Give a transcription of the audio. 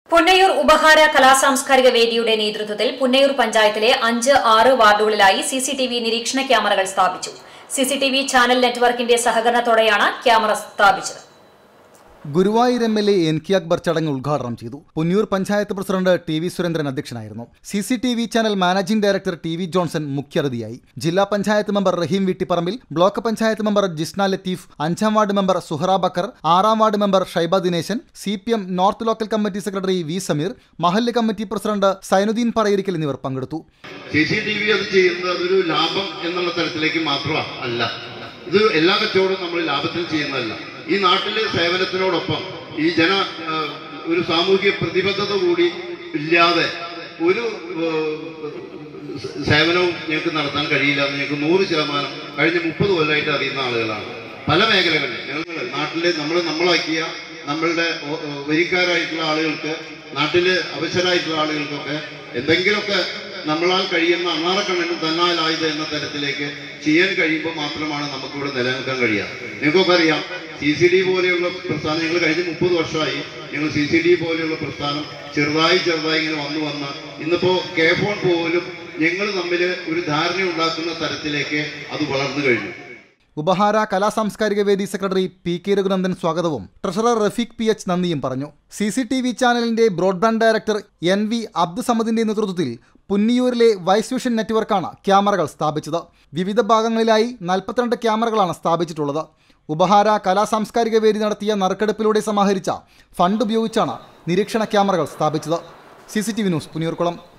പുന്നയൂർ ഉപഹാര കലാസാംസ്കാരിക വേദിയുടെ നേതൃത്വത്തിൽ പുന്നയൂർ പഞ്ചായത്തിലെ അഞ്ച് ആറ് വാർഡുകളിലായി സിസിടിവി നിരീക്ഷണ ക്യാമറകൾ സ്ഥാപിച്ചു സിസിടിവി ചാനൽ നെറ്റ്വർക്കിന്റെ സഹകരണത്തോടെയാണ് ക്യാമറ സ്ഥാപിച്ചത് Guruvayur M L A N K Akbar ചടങ്ങ് ഉദ്ഘാടനം ചെയ്തു Punnur panchayat president T V Surendran അധ്യക്ഷനായിരുന്നു C C T V channel managing director T V Johnson മുഖ്യാതിഥിയായി ജില്ലാ panchayat member Rahim Veettipparambil block panchayat member Jisna Latheef അഞ്ചാം വാർഡ് മെമ്പർ സുഹറ ബക്കർ ആറാം ward member Shaiba Dineshan C P M north local committee secretary V Sameer മഹല്ല് committee president Zainuddin പറയിരിക്കൽ എന്നിവർ പങ്കെടുത്തു സി സി ടി വി അത് ചെയ്യുന്നത് അതൊരു ലാഭം എന്നുള്ള തരത്തിലേക്ക് മാത്രം അല്ല ഇത് എല്ലാ കച്ചവടവും നമ്മൾ ലാഭത്തിൽ ചെയ്യുന്നതല്ല ഈ നാട്ടിലെ സേവനത്തിനോടൊപ്പം ഈ ജന ആ, ഒരു സാമൂഹിക പ്രതിബദ്ധത കൂടി ഇല്ലാതെ ഒരു ആ, സേവനവും ഞങ്ങൾക്ക് നടത്താൻ കഴിയില്ല എന്ന് ഞങ്ങൾക്ക് നൂറ് ശതമാനം കഴിഞ്ഞ മുപ്പത് കൊല്ലമായിട്ട് അറിയുന്ന ആളുകളാണ് പല മേഖലകളിൽ ഞങ്ങൾ നാട്ടിലെ നമ്മൾ നമ്മളാക്കിയ നമ്മളുടെ ഒ- ഒ- വരിക്കാരായിട്ടുള്ള ആളുകൾക്ക് നാട്ടില് അവശരായിട്ടുള്ള ആളുകൾക്കൊക്കെ എന്തെങ്കിലുമൊക്കെ നമ്മളാൽ കഴിയുന്ന അണ്ണാറക്കണ്ണനും തന്നാലായത് എന്ന തരത്തിലേക്ക് ചെയ്യാൻ കഴിയുമ്പോൾ മാത്രമാണ് നമുക്കിവിടെ നിലനിൽക്കാൻ കഴിയുക നിങ്ങൾക്കൊക്കെ അറിയാം സി സി ഡി പോലെയുള്ള പ്രസ്ഥാനം ഞങ്ങൾ കഴിഞ്ഞ മുപ്പത് വർഷമായി ഞങ്ങൾ സി സി ഡി പോലെയുള്ള പ്രസ്ഥാനം ചെറുതായി ചെറുതായി ഇങ്ങനെ വന്നു വന്ന് ഇന്നിപ്പോ കെ ഫോൺ പോലും ഞങ്ങൾ തമ്മിൽ ഒരു ധാരണ ഉണ്ടാക്കുന്ന തരത്തിലേക്ക് അത് വളർന്നു കഴിഞ്ഞു ഉപഹാര കലാസാംസ്കാരിക വേദി സെക്രട്ടറി പി കെ രഘുനന്ദൻ സ്വാഗതവും ട്രഷറർ റഫീഖ് പി എച്ച് നന്ദിയും പറഞ്ഞു സി സി ടി വി ചാനലിന്റെ ബ്രോഡ്ബാൻഡ് ഡയറക്ടർ എൻ വി അബ്ദുസമദിന്റെ നേതൃത്വത്തിൽ പുന്നിയൂരിലെ വൈസ് വിഷൻ നെറ്റ്വർക്കാണ് ക്യാമറകൾ സ്ഥാപിച്ചത് വിവിധ ഭാഗങ്ങളിലായി നാൽപ്പത്തിരണ്ട് ക്യാമറകളാണ് സ്ഥാപിച്ചിട്ടുള്ളത് ഉപഹാര കലാസാംസ്കാരിക വേദി നടത്തിയ നറുക്കെടുപ്പിലൂടെ സമാഹരിച്ച ഫണ്ട് ഉപയോഗിച്ചാണ് നിരീക്ഷണ ക്യാമറകൾ സ്ഥാപിച്ചത് C C T V news Punniyurkulam